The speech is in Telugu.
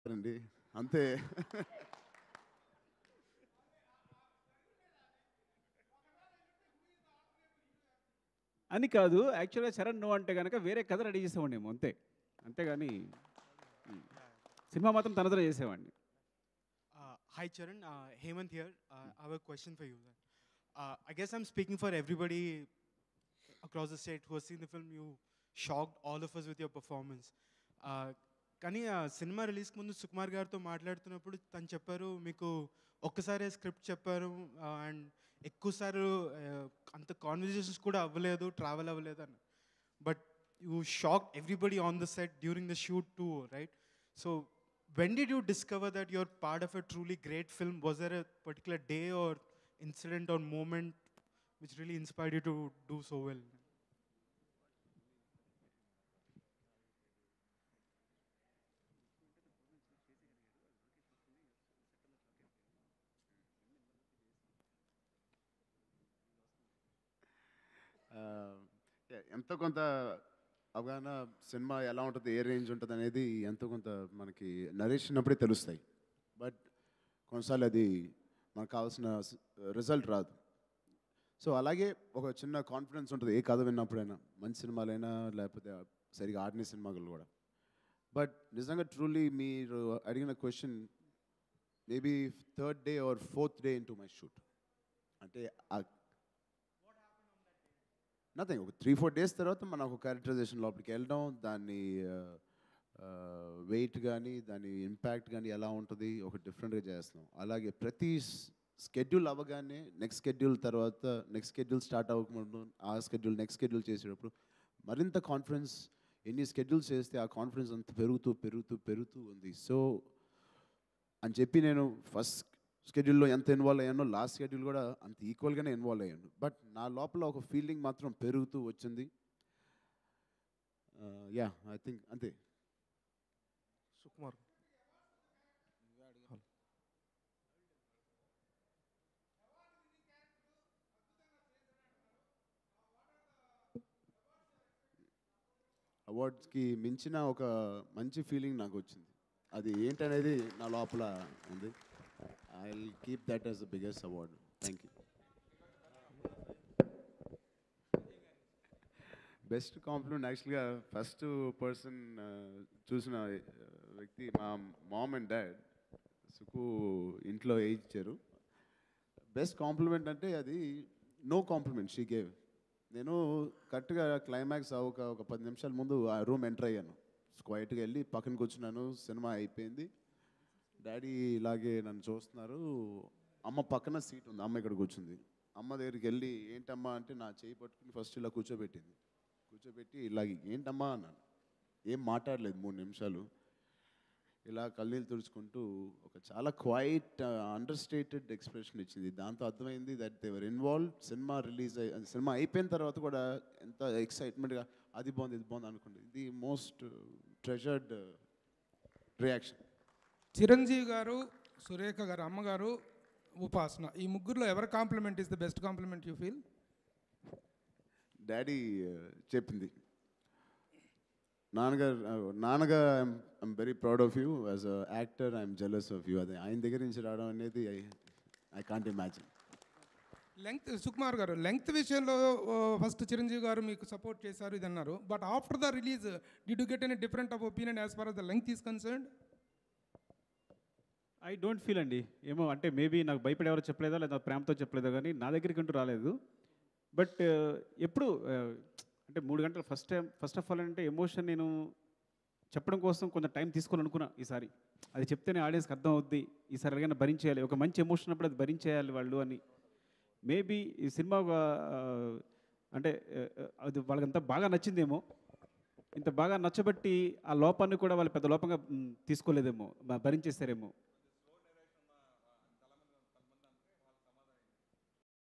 అంటారండి అంతే అని కాదు యాక్చువల్గా చరణ్ నో అంటే కనుక వేరే కథ రెడీ చేసేవాడినేమో అంతే అంతేగాని ఉమ్. సినిమా మాత్రం తనతోనే చేసేవాడిని Uh, hi, Charan. Uh, Hemant here. Uh, I have a question for you. sir. Uh, I guess I'm speaking for everybody across the state who has seen the film. You shocked all of us with your performance. Uh, కానీ ఆ సినిమా రిలీజ్కి ముందు సుకుమార్ గారితో మాట్లాడుతున్నప్పుడు తను చెప్పారు మీకు ఒక్కసారే స్క్రిప్ట్ చెప్పారు అండ్ ఎక్కువసార్లు uh, అంత కాన్వర్జేషన్స్ కూడా అవ్వలేదు ట్రావెల్ అవ్వలేదు అని but you shock everybody on the set during the shoot too right so when did you discover that you're part of a truly great film? Was there a particular day or incident or moment which really inspired you to do so well? ఆ, yeah, ఎంతో కొంత అవగాహన సినిమా ఎలా ఉంటుంది ఏ రేంజ్ ఉంటుంది అనేది ఎంతో కొంత మనకి నరేషినప్పుడే తెలుస్తాయి బట్ కొన్నిసార్లు అది మనకు కావాల్సిన రిజల్ట్ రాదు సో అలాగే ఒక చిన్న కాన్ఫిడెన్స్ ఉంటుంది ఏ కథ విన్నప్పుడైనా మంచి సినిమాలైనా లేకపోతే సరిగా ఆడిన సినిమాలు కూడా బట్ నిజంగా ట్రూలీ మీరు అడిగిన question maybe third day or fourth day into my shoot అంటే ఆ నథింగ్ ఒక త్రీ ఫోర్ డేస్ తర్వాత మనం ఒక క్యారెక్టరైజేషన్ లోపలికి వెళ్ళడం దాన్ని వెయిట్ కానీ దాని ఇంపాక్ట్ కానీ ఎలా ఉంటుంది ఒక డిఫరెంట్గా చేస్తున్నాం అలాగే ప్రతి స్కెడ్యూల్ అవ్వగానే నెక్స్ట్ స్కెడ్యూల్ తర్వాత నెక్స్ట్ స్కెడ్యూల్ స్టార్ట్ అవ్వకముందు ఆ స్కెడ్యూల్ నెక్స్ట్ స్కెడ్యూల్ చేసేటప్పుడు మరింత కాన్ఫిడెన్స్ ఎన్ని స్కెడ్యూల్స్ చేస్తే ఆ కాన్ఫిడెన్స్ అంత పెరుగుతూ పెరుగుతూ పెరుగుతూ ఉంది సో అని చెప్పి నేను ఫస్ట్ స్కెడ్యూల్లో ఎంత ఇన్వాల్వ్ అయ్యానో లాస్ట్ స్కెడ్యూల్ కూడా అంత ఈక్వల్గానే ఇన్వాల్వ్ అయ్యాను బట్ నా లోపల ఒక ఫీలింగ్ మాత్రం పెరుగుతూ వచ్చింది యా ఐ థింక్ అంతే Sukumar. అవార్డ్స్కి మించిన ఒక మంచి ఫీలింగ్ నాకు వచ్చింది అది ఏంటనేది నా లోపల ఉంది I will keep that as the biggest award thank you best compliment యాక్చువల్గా ఫస్ట్ పర్సన్ చూసిన uh, వ్యక్తి మా మామ్ అండ్ డాడ్ సుకు ఇంట్లో ఇచ్చారు బెస్ట్ కాంప్లిమెంట్ అంటే అది నో కాంప్లిమెంట్ షీ గేవ్ నేను కరెక్ట్గా క్లైమాక్స్ ఒక ఒక పది నిమిషాల ముందు ఆ రూమ్ ఎంటర్ అయ్యాను క్వైట్గా వెళ్ళి పక్కన కూర్చున్నాను సినిమా అయిపోయింది డాడీ ఇలాగే నన్ను చూస్తున్నారు అమ్మ పక్కన సీట్ ఉంది అమ్మ ఇక్కడ కూర్చుంది అమ్మ దగ్గరికి వెళ్ళి ఏంటమ్మా అంటే నా చేయి పట్టుకుని ఫస్ట్ ఇలా కూర్చోబెట్టింది కూర్చోబెట్టి ఇలాగ ఏంటమ్మా అన్నాను ఏం మాట్లాడలేదు మూడు నిమిషాలు ఇలా కన్నీళ్ళు తుడుచుకుంటూ ఒక చాలా క్వైట్ అండర్స్టేటెడ్ ఎక్స్ప్రెషన్ ఇచ్చింది దాంతో అర్థమైంది దట్ దేవర్ ఇన్వాల్వ్ సినిమా రిలీజ్ అయ్యి సినిమా అయిపోయిన తర్వాత కూడా ఎంత ఎక్సైట్మెంట్గా అది బాగుంది ఇది బాగుంది అనుకుంటుంది ఇది మోస్ట్ ట్రెజర్డ్ రియాక్షన్ చిరంజీవి గారు సురేఖ గారు అమ్మగారు ఉపాసన ఈ ముగ్గురులో ఎవరి compliment is the best compliment you feel daddy చెప్పింది నాన్నగారు నాన్నగారు I'm I'm very proud of you as a actor I'm jealous of you అది ఆయన దగ్గర నుంచి రావడం అనేది I I can't imagine length Sukumar garu length విషయంలో ఫస్ట్ చిరంజీవి గారు మీకు సపోర్ట్ చేశారు ఇది అన్నారు but after the release did you get any different of opinion as far as the length is concerned I don't feel అండి ఏమో అంటే మేబీ నాకు భయపడి ఎవరో చెప్పలేదా లేదా ప్రేమతో చెప్పలేదా కానీ నా దగ్గరికి అంటూ రాలేదు బట్ ఎప్పుడు uh, అంటే మూడు గంటలు first time first of all అంటే ఎమోషన్ నేను చెప్పడం కోసం కొంత టైం తీసుకోవాలి అనుకున్నా ఈసారి అది చెప్తేనే ఆడియన్స్కి అర్థం అవుద్ది ఈసారి ఎలాగైనా భరించేయాలి ఒక మంచి ఎమోషన్ అప్పుడు అది భరించేయాలి వాళ్ళు అని మేబీ ఈ సినిమా ఒక, uh, అంటే uh, అది వాళ్ళకంతా బాగా నచ్చిందేమో ఇంత బాగా నచ్చబట్టి ఆ లోపాన్ని కూడా వాళ్ళు పెద్ద లోపంగా మ్, తీసుకోలేదేమో బ- భరించేశారేమో